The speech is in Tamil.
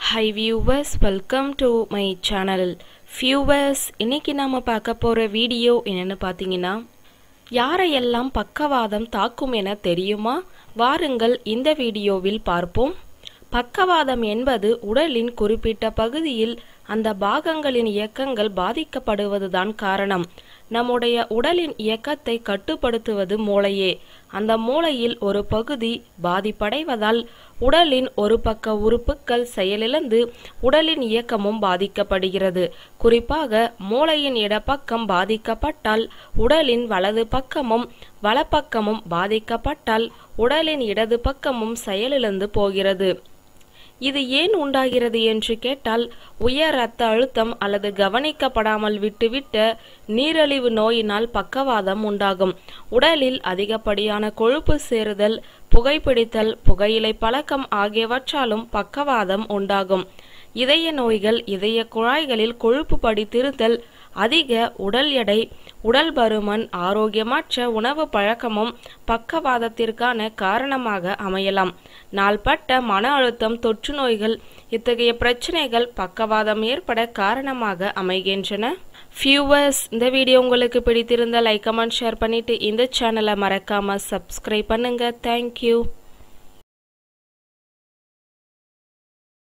high viewers welcome to my channel viewers இன்னைக்கு நாம் பார்க்க போகிற வீடியோ என்னென்னு பார்த்தீங்கன்னா யாரையெல்லாம் பக்கவாதம் தாக்கும் என தெரியுமா வாருங்கள் இந்த வீடியோவில் பார்ப்போம் பக்கவாதம் என்பது உடலின் குறிப்பிட்ட பகுதியில் அந்த பாகங்களின் இயக்கங்கள் பாதிக்கப்படுவதுதான் காரணம் நம்முடைய உடலின் இயக்கத்தை கட்டுப்படுத்துவது மூளையே அந்த மூளையில் ஒரு பகுதி பாதிப்படைவதால் உடலின் ஒரு பக்க உறுப்புகள் செயலிழந்து உடலின் இயக்கமும் பாதிக்கப்படுகிறது குறிப்பாக மூளையின் இடப்பக்கம் பாதிக்கப்பட்டால் உடலின் வலது பக்கமும் வலப்பக்கமும் பாதிக்கப்பட்டால் உடலின் இடது பக்கமும் செயலிழந்து போகிறது இது ஏன் உண்டாகிறது என்று கேட்டால் உயர் இரத்த அழுத்தம் அல்லது கவனிக்கப்படாமல் விட்டுவிட்ட நீரிழிவு நோயினால் பக்கவாதம் உண்டாகும் உடலில் அதிகப்படியான கொழுப்பு சேருதல் புகைப்பிடித்தல் புகையிலை பழக்கம் ஆகியவற்றாலும் பக்கவாதம் உண்டாகும் இதய நோய்கள் இதய குழாய்களில் கொழுப்பு படித்திருத்தல் அதிக உடல் எடை உடல் பருமன் ஆரோக்கியமற்ற உணவு பழக்கமும் பக்கவாதத்திற்கான காரணமாக அமையலாம் நாள்பட்ட மன அழுத்தம் தொற்று நோய்கள் இத்தகைய பிரச்சனைகள் பக்கவாதம் ஏற்பட காரணமாக அமைகின்றன ஃபியூவர்ஸ் இந்த வீடியோ உங்களுக்கு பிடித்திருந்த லைக் கமெண்ட் ஷேர் பண்ணிட்டு இந்த சேனலை மறக்காம சப்ஸ்கிரைப் பண்ணுங்க தேங்க்யூ